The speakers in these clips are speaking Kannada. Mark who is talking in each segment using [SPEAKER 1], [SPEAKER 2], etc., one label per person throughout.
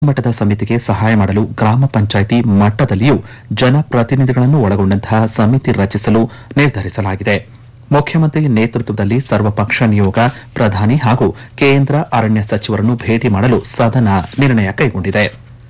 [SPEAKER 1] ಮಟ್ಟದ ಸಮಿತಿಗೆ ಸಹಾಯ ಮಾಡಲು ಗ್ರಾಮ ಪಂಚಾಯಿತಿ ಮಟ್ಟದಲ್ಲಿಯೂ ಜನಪ್ರತಿನಿಧಿಗಳನ್ನು ಒಳಗೊಂಡಂತಹ ಸಮಿತಿ ರಚಿಸಲು ನಿರ್ಧರಿಸಲಾಗಿದೆ ಮುಖ್ಯಮಂತ್ರಿ ನೇತೃತ್ವದಲ್ಲಿ ಸರ್ವಪಕ್ಷ ನಿಯೋಗ ಪ್ರಧಾನಿ ಹಾಗೂ ಕೇಂದ್ರ ಅರಣ್ಯ ಸಚಿವರನ್ನು ಭೇಟಿ ಮಾಡಲು ಸದನ ನಿರ್ಣಯ ಕೈಗೊಂಡಿದೆ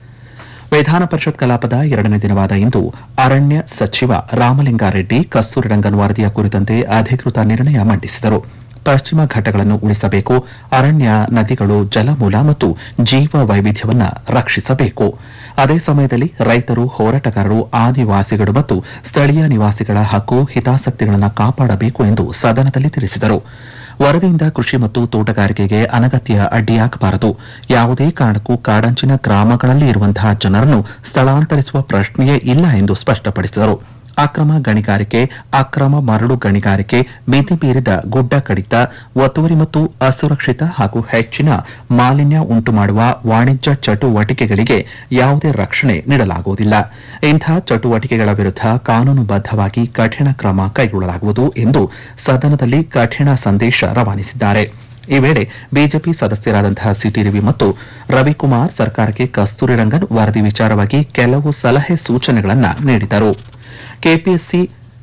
[SPEAKER 1] ವಿಧಾನ ಪರಿಷತ್ ಕಲಾಪದ ಎರಡನೇ ದಿನವಾದ ಇಂದು ಅರಣ್ಯ ಸಚಿವ ರಾಮಲಿಂಗಾರೆಡ್ಡಿ ಕಸ್ತೂರಿ ರಂಗನ್ ವರದಿಯ ಕುರಿತಂತೆ ಅಧಿಕೃತ ನಿರ್ಣಯ ಮಂಡಿಸಿದರು ಪಶ್ಚಿಮ ಘಟ್ಟಗಳನ್ನು ಉಳಿಸಬೇಕು ಅರಣ್ಯ ನದಿಗಳು ಜಲಮೂಲ ಮತ್ತು ಜೀವ ವೈವಿಧ್ಯವನ್ನ ರಕ್ಷಿಸಬೇಕು ಅದೇ ಸಮಯದಲ್ಲಿ ರೈತರು ಹೋರಾಟಗಾರರು ಆದಿವಾಸಿಗಳು ಮತ್ತು ಸ್ಥಳೀಯ ನಿವಾಸಿಗಳ ಹಕ್ಕು ಹಿತಾಸಕ್ತಿಗಳನ್ನು ಕಾಪಾಡಬೇಕು ಎಂದು ಸದನದಲ್ಲಿ ತಿಳಿಸಿದರು ವರದಿಯಿಂದ ಕೃಷಿ ಮತ್ತು ತೋಟಗಾರಿಕೆಗೆ ಅನಗತ್ಯ ಅಡ್ಡಿಯಾಗಬಾರದು ಯಾವುದೇ ಕಾರಣಕ್ಕೂ ಕಾಡಂಚಿನ ಗ್ರಾಮಗಳಲ್ಲಿ ಇರುವಂತಹ ಜನರನ್ನು ಸ್ಥಳಾಂತರಿಸುವ ಪ್ರಶ್ನೆಯೇ ಇಲ್ಲ ಎಂದು ಸ್ಪಷ್ಟಪಡಿಸಿದರು ಅಕ್ರಮ ಗಣಿಗಾರಿಕೆ ಅಕ್ರಮ ಮರಳು ಗಣಿಗಾರಿಕೆ ಮಿತಿ ಮೀರಿದ ಗುಡ್ಡ ಕಡಿತ ಒತ್ತುವರಿ ಮತ್ತು ಅಸುರಕ್ಷಿತ ಹಾಗೂ ಹೆಚ್ಚಿನ ಮಾಲಿನ್ಯ ಉಂಟು ಮಾಡುವ ವಾಣಿಜ್ಯ ಚಟುವಟಿಕೆಗಳಿಗೆ ಯಾವುದೇ ರಕ್ಷಣೆ ನೀಡಲಾಗುವುದಿಲ್ಲ ಇಂಥ ಚಟುವಟಿಕೆಗಳ ವಿರುದ್ಧ ಕಾನೂನುಬದ್ಧವಾಗಿ ಕಠಿಣ ಕ್ರಮ ಕೈಗೊಳ್ಳಲಾಗುವುದು ಎಂದು ಸದನದಲ್ಲಿ ಕಠಿಣ ಸಂದೇಶ ರವಾನಿಸಿದ್ದಾರೆ ಈ ವೇಳೆ ಬಿಜೆಪಿ ಸದಸ್ಯರಾದಂತಹ ಸಿಟಿ ರವಿ ಮತ್ತು ರವಿಕುಮಾರ್ ಸರ್ಕಾರಕ್ಕೆ ಕಸ್ತೂರಿ ರಂಗನ್ ವರದಿ ವಿಚಾರವಾಗಿ ಕೆಲವು ಸಲಹೆ ಸೂಚನೆಗಳನ್ನು ನೀಡಿದರು ಕೆಪಿಎಸ್ಸಿ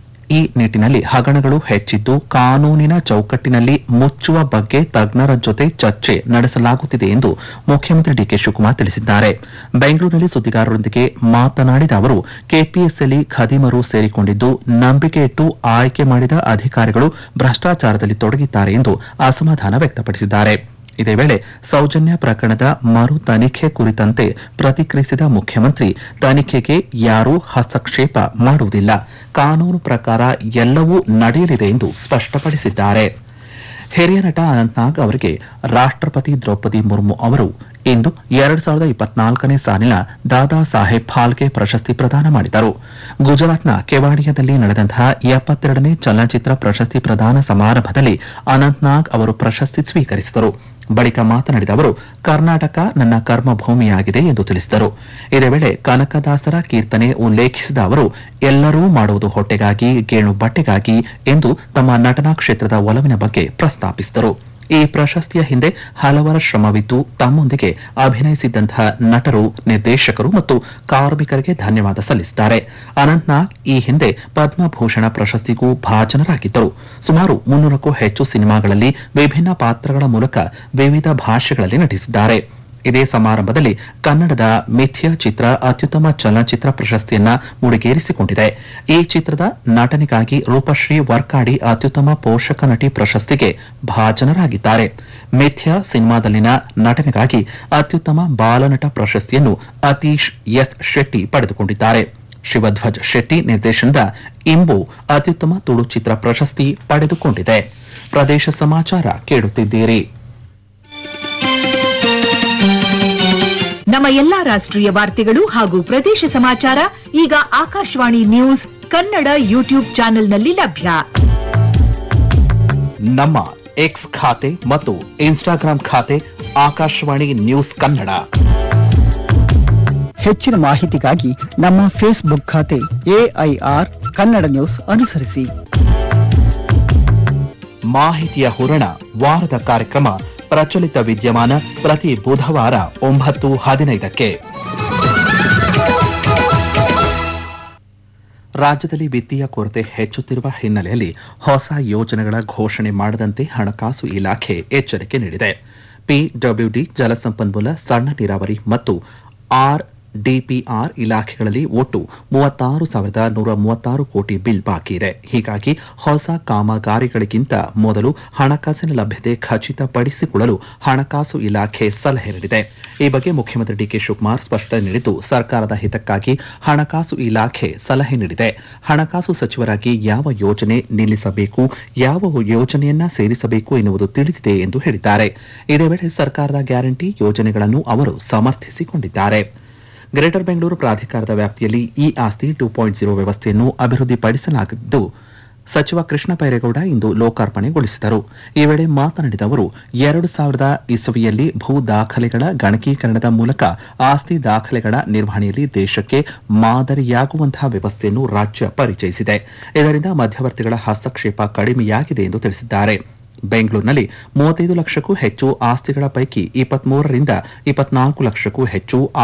[SPEAKER 1] ಈ ನಿಟ್ಟಿನಲ್ಲಿ ಹಗರಣಗಳು ಹೆಚ್ಚಿದ್ದು ಕಾನೂನಿನ ಚೌಕಟ್ಟಿನಲ್ಲಿ ಮುಚ್ಚುವ ಬಗ್ಗೆ ತಜ್ಞರ ಜೊತೆ ಚರ್ಚೆ ನಡೆಸಲಾಗುತ್ತಿದೆ ಎಂದು ಮುಖ್ಯಮಂತ್ರಿ ಡಿಕೆ ಶಿವಕುಮಾರ್ ತಿಳಿಸಿದ್ದಾರೆ ಬೆಂಗಳೂರಿನಲ್ಲಿ ಸುದ್ದಿಗಾರರೊಂದಿಗೆ ಮಾತನಾಡಿದ ಅವರು ಕೆಪಿಎಸ್ಸಿಯಲ್ಲಿ ಖದೀಮರು ಸೇರಿಕೊಂಡಿದ್ದು ನಂಬಿಕೆ ಇಟ್ಟು ಆಯ್ಕೆ ಮಾಡಿದ ಅಧಿಕಾರಿಗಳು ಭ್ರಷ್ಟಾಚಾರದಲ್ಲಿ ತೊಡಗಿದ್ದಾರೆ ಎಂದು ಅಸಮಾಧಾನ ವ್ಯಕ್ತಪಡಿಸಿದ್ದಾರೆ ಇದೇ ವೇಳೆ ಸೌಜನ್ಯ ಪ್ರಕರಣದ ಮರು ತನಿಖೆ ಕುರಿತಂತೆ ಪ್ರತಿಕ್ರಿಯಿಸಿದ ಮುಖ್ಯಮಂತ್ರಿ ತನಿಖೆಗೆ ಯಾರೂ ಹಸ್ತಕ್ಷೇಪ ಮಾಡುವುದಿಲ್ಲ ಕಾನೂನು ಪ್ರಕಾರ ಎಲ್ಲವೂ ನಡೆಯಲಿದೆ ಎಂದು ಸ್ಪಷ್ಟಪಡಿಸಿದ್ದಾರೆ ಹಿರಿಯ ನಟ ಅನಂತ್ನಾಗ್ ಅವರಿಗೆ ರಾಷ್ಟ್ರಪತಿ ದ್ರೌಪದಿ ಮುರ್ಮು ಅವರು ಇಂದು ಎರಡು ಸಾವಿರದ ಇಪ್ಪತ್ನಾಲ್ಕನೇ ಸಾಲಿನ ದಾದಾ ಸಾಹೇಬ್ ಫಾಲ್ಕೆ ಪ್ರಶಸ್ತಿ ಪ್ರದಾನ ಮಾಡಿದರು ಗುಜರಾತ್ನ ಕೆವಾಡಿಯಾದಲ್ಲಿ ನಡೆದಂತಹ ಎಪ್ಪತ್ತೆರಡನೇ ಚಲನಚಿತ್ರ ಪ್ರಶಸ್ತಿ ಪ್ರದಾನ ಸಮಾರಂಭದಲ್ಲಿ ಅನಂತ್ನಾಗ್ ಅವರು ಪ್ರಶಸ್ತಿ ಸ್ವೀಕರಿಸಿದರು ಬಳಿಕ ಮಾತನಾಡಿದ ಅವರು ಕರ್ನಾಟಕ ನನ್ನ ಕರ್ಮಭೂಮಿಯಾಗಿದೆ ಎಂದು ತಿಳಿಸಿದರು ಇದೇ ವೇಳೆ ಕನಕದಾಸರ ಕೀರ್ತನೆ ಉಲ್ಲೇಖಿಸಿದ ಅವರು ಎಲ್ಲರೂ ಮಾಡುವುದು ಹೊಟ್ಟೆಗಾಗಿ ಗೇಣು ಬಟ್ಟೆಗಾಗಿ ಎಂದು ತಮ್ಮ ನಟನಾ ಕ್ಷೇತ್ರದ ಒಲವಿನ ಬಗ್ಗೆ ಪ್ರಸ್ತಾಪಿಸಿದರು ಈ ಪ್ರಶಸ್ತಿಯ ಹಿಂದೆ ಹಲವರ ಶ್ರಮವಿದ್ದು ತಮ್ಮೊಂದಿಗೆ ಅಭಿನಯಿಸಿದ್ದಂತಹ ನಟರು ನಿರ್ದೇಶಕರು ಮತ್ತು ಕಾರ್ಮಿಕರಿಗೆ ಧನ್ಯವಾದ ಸಲ್ಲಿಸಿದ್ದಾರೆ ಅನಂತ್ನಾಗ್ ಈ ಹಿಂದೆ ಪದ್ಮಭೂಷಣ ಪ್ರಶಸ್ತಿಗೂ ಭಾಜನರಾಗಿದ್ದರು ಸುಮಾರು ಮುನ್ನೂರಕ್ಕೂ ಹೆಚ್ಚು ಸಿನಿಮಾಗಳಲ್ಲಿ ವಿಭಿನ್ನ ಪಾತ್ರಗಳ ಮೂಲಕ ವಿವಿಧ ಭಾಷೆಗಳಲ್ಲಿ ನಟಿಸಿದ್ದಾರೆ ಇದೇ ಸಮಾರಂಭದಲ್ಲಿ ಕನ್ನಡದ ಮಿಥ್ಯ ಚಿತ್ರ ಅತ್ಯುತ್ತಮ ಚಲನಚಿತ್ರ ಪ್ರಶಸ್ತಿಯನ್ನ ಮುಡಿಗೇರಿಸಿಕೊಂಡಿದೆ ಈ ಚಿತ್ರದ ನಟನೆಗಾಗಿ ರೂಪಶ್ರೀ ವರ್ಕಾಡಿ ಅತ್ಯುತ್ತಮ ಪೋಷಕ ನಟಿ ಪ್ರಶಸ್ತಿಗೆ ಭಾಜನರಾಗಿದ್ದಾರೆ ಮಿಥ್ಯ ಸಿನಿಮಾದಲ್ಲಿನ ನಟನೆಗಾಗಿ ಅತ್ಯುತ್ತಮ ಬಾಲನಟ ಪ್ರಶಸ್ತಿಯನ್ನು ಅತೀಶ್ ಎಸ್ ಶೆಟ್ಟಿ ಪಡೆದುಕೊಂಡಿದ್ದಾರೆ ಶಿವಧ್ವಜ್ ಶೆಟ್ಟಿ ನಿರ್ದೇಶನದ ಇಂಬು ಅತ್ಯುತ್ತಮ ತುಳು ಚಿತ್ರ ಪ್ರಶಸ್ತಿ ಪಡೆದುಕೊಂಡಿದೆ ಪ್ರದೇಶ ಸಮಾಚಾರ ಕೇಳುತ್ತಿದ್ದೀರಿ
[SPEAKER 2] ನಮ್ಮ ಎಲ್ಲಾ ರಾಷ್ಟ್ರೀಯ ವಾರ್ತೆಗಳು ಹಾಗೂ ಪ್ರದೇಶ ಸಮಾಚಾರ ಈಗ ಆಕಾಶವಾಣಿ ನ್ಯೂಸ್ ಕನ್ನಡ ಯೂಟ್ಯೂಬ್ ಚಾನೆಲ್ನಲ್ಲಿ ಲಭ್ಯ
[SPEAKER 1] ನಮ್ಮ ಎಕ್ಸ್ ಖಾತೆ ಮತ್ತು ಇನ್ಸ್ಟಾಗ್ರಾಂ ಖಾತೆ ಆಕಾಶವಾಣಿ ನ್ಯೂಸ್ ಕನ್ನಡ
[SPEAKER 3] ಹೆಚ್ಚಿನ ಮಾಹಿತಿಗಾಗಿ ನಮ್ಮ ಫೇಸ್ಬುಕ್ ಖಾತೆ ಎಐಆರ್ ಕನ್ನಡ ನ್ಯೂಸ್ ಅನುಸರಿಸಿ
[SPEAKER 1] ಮಾಹಿತಿಯ ಹೂರಣ ವಾರದ ಕಾರ್ಯಕ್ರಮ ಪ್ರಚಲಿತ ವಿದ್ಯಮಾನ ಪ್ರತಿ ಬುಧವಾರ ಒಂಬತ್ತು ಹದಿನೈದಕ್ಕೆ ರಾಜ್ಯದಲ್ಲಿ ವಿತ್ತೀಯ ಕೊರತೆ ಹೆಚ್ಚುತ್ತಿರುವ ಹಿನ್ನೆಲೆಯಲ್ಲಿ ಹೊಸ ಯೋಜನೆಗಳ ಘೋಷಣೆ ಮಾಡದಂತೆ ಹಣಕಾಸು ಇಲಾಖೆ ಎಚ್ಚರಿಕೆ ನೀಡಿದೆ ಪಿಡಬ್ಲ್ಯೂಡಿ ಜಲಸಂಪನ್ಮೂಲ ಸಣ್ಣ ನೀರಾವರಿ ಮತ್ತು ಆರ್ ಡಿಪಿಆರ್ ಇಲಾಖೆಗಳಲ್ಲಿ ಒಟ್ಟು ಮೂವತ್ತಾರು ಸಾವಿರದ ನೂರ ಮೂವತ್ತಾರು ಕೋಟಿ ಬಿಲ್ ಬಾಕಿ ಇದೆ ಹೀಗಾಗಿ ಹೊಸ ಕಾಮಗಾರಿಗಳಿಗಿಂತ ಮೊದಲು ಹಣಕಾಸಿನ ಲಭ್ಯತೆ ಖಚಿತಪಡಿಸಿಕೊಳ್ಳಲು ಹಣಕಾಸು ಇಲಾಖೆ ಸಲಹೆ ನೀಡಿದೆ ಈ ಬಗ್ಗೆ ಮುಖ್ಯಮಂತ್ರಿ ಡಿಕೆ ಶಿವಕುಮಾರ್ ಸ್ಪಷ್ಟನೆ ನೀಡಿದ್ದು ಸರ್ಕಾರದ ಹಿತಕ್ಕಾಗಿ ಹಣಕಾಸು ಇಲಾಖೆ ಸಲಹೆ ನೀಡಿದೆ ಹಣಕಾಸು ಸಚಿವರಾಗಿ ಯಾವ ಯೋಜನೆ ನಿಲ್ಲಿಸಬೇಕು ಯಾವ ಯೋಜನೆಯನ್ನ ಸೇರಿಸಬೇಕು ಎನ್ನುವುದು ತಿಳಿದಿದೆ ಎಂದು ಹೇಳಿದ್ದಾರೆ ಇದೇ ವೇಳೆ ಸರ್ಕಾರದ ಗ್ಯಾರಂಟಿ ಯೋಜನೆಗಳನ್ನು ಅವರು ಸಮರ್ಥಿಸಿಕೊಂಡಿದ್ದಾರೆ ಗ್ರೇಟರ್ ಬೆಂಗಳೂರು ಪ್ರಾಧಿಕಾರದ ವ್ಯಾಪ್ತಿಯಲ್ಲಿ ಇ ಆಸ್ತಿ ಟೂ ಪಾಯಿಂಟ್ ಜೀರೋ ವ್ಯವಸ್ಥೆಯನ್ನು ಅಭಿವೃದ್ಧಿಪಡಿಸಲಾಗಿದ್ದು ಸಚಿವ ಕೃಷ್ಣ ಬೈರೇಗೌಡ ಇಂದು ಲೋಕಾರ್ಪಣೆಗೊಳಿಸಿದರು ಈ ವೇಳೆ ಮಾತನಾಡಿದ ಅವರು ಎರಡು ಸಾವಿರದ ಇಸವಿಯಲ್ಲಿ ಭೂ ದಾಖಲೆಗಳ ಗಣಕೀಕರಣದ ಮೂಲಕ ಆಸ್ತಿ ದಾಖಲೆಗಳ ನಿರ್ವಹಣೆಯಲ್ಲಿ ದೇಶಕ್ಕೆ ಮಾದರಿಯಾಗುವಂತಹ ವ್ಯವಸ್ಥೆಯನ್ನು ರಾಜ್ಯ ಪರಿಚಯಿಸಿದೆ ಇದರಿಂದ ಮಧ್ಯವರ್ತಿಗಳ ಹಸ್ತಕ್ಷೇಪ ಕಡಿಮೆಯಾಗಿದೆ ಎಂದು ತಿಳಿಸಿದ್ದಾರೆ ಬೆಂಗಳೂರಿನಲ್ಲಿ ಮೂವತ್ತೈದು ಲಕ್ಷಕ್ಕೂ ಹೆಚ್ಚು ಆಸ್ತಿಗಳ ಪೈಕಿ ಇಪ್ಪತ್ಮೂರರಿಂದ ಇಪ್ಪತ್ನಾಲ್ಕು ಲಕ್ಷಕ್ಕೂ ಹೆಚ್ಚು